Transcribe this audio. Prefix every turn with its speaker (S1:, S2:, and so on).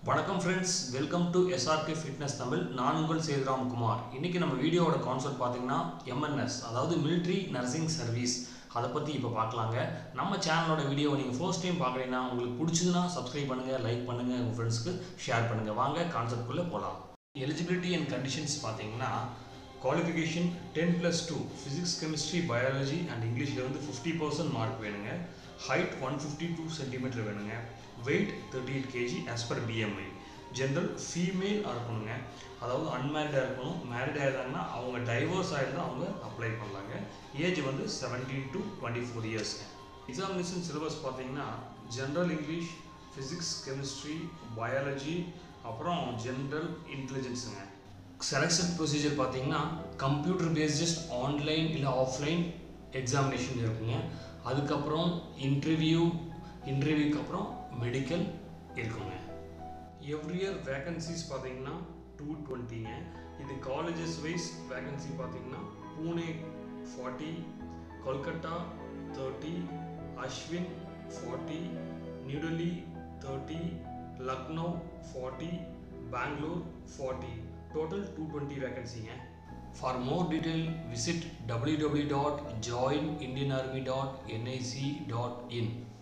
S1: வணக்கம் friends welcome to SRK fitness Tamil நான் உங்கள் சேதுராம் குமார் இன்றைக்கி நம்ம வீடியோவோட கான்செப்ட் பார்த்தீங்கன்னா எம்என்எஸ் அதாவது military நர்சிங் சர்வீஸ் அதை பற்றி இப்போ பார்க்கலாங்க நம்ம சேனலோட வீடியோவை நீங்கள் ஃபர்ஸ்ட் டைம் பார்க்குறீங்கன்னா உங்களுக்கு பிடிச்சதுன்னா சப்ஸ்கிரைப் பண்ணுங்கள் லைக் பண்ணுங்கள் உங்கள் ஃப்ரெண்ட்ஸ்க்கு ஷேர் பண்ணுங்கள் வாங்க கான்செப்ட்குள்ளே போகலாம் எலிஜிபிலிட்டி அண்ட் கண்டிஷன்ஸ் பார்த்தீங்கன்னா qualification ten plus two physics chemistry biology and இங்கிலீஷில் வந்து ஃபிஃப்டி பர்சன்ட் மார்க் வேணுங்க height one fifty two centimetre வேணுங்க weight thirty eight KG as per BMI general female இருக்கணுங்க அதாவது அன்மேரிடாக இருக்கணும் மேரிடாக இருந்தாங்கன்னா அவங்க டைவர்ஸ் ஆகிருந்தால் அவங்க அப்ளை பண்ணலாங்க ஏஜ் வந்து செவன்டீன் டு டுவெண்ட்டி ஃபோர் இயர்ஸ்ங்க எக்ஸாமினேஷன் சிலபஸ் பார்த்தீங்கன்னா general English physics chemistry biology அப்புறம் ஜென்ரல் இன்டெலிஜென்ஸுங்க செலெக்ஷன் ப்ரொசீஜர் பார்த்தீங்கன்னா கம்ப்யூட்டர் பேஸ்ட் ஆன்லைன் இல்லை ஆஃப்லைன் எக்ஸாமினேஷன் இருக்குங்க அதுக்கப்புறம் இன்டர்வியூ இன்டர்வியூக்கு அப்புறம் மெடிக்கல் இருக்குங்க எவ்ரி இயர் வேகன்சிஸ் பார்த்தீங்கன்னா டூ டுவெண்ட்டிங்க இது காலேஜஸ் வைஸ் வேகன்சி பார்த்தீங்கன்னா பூனே ஃபார்ட்டி கொல்கட்டா தேர்ட்டி அஸ்வின் forty New Delhi thirty Lucknow forty Bangalore forty total two டுவெண்ட்டி வேகன்சிங்க for more detail visit www.joinindianarmy.nic.in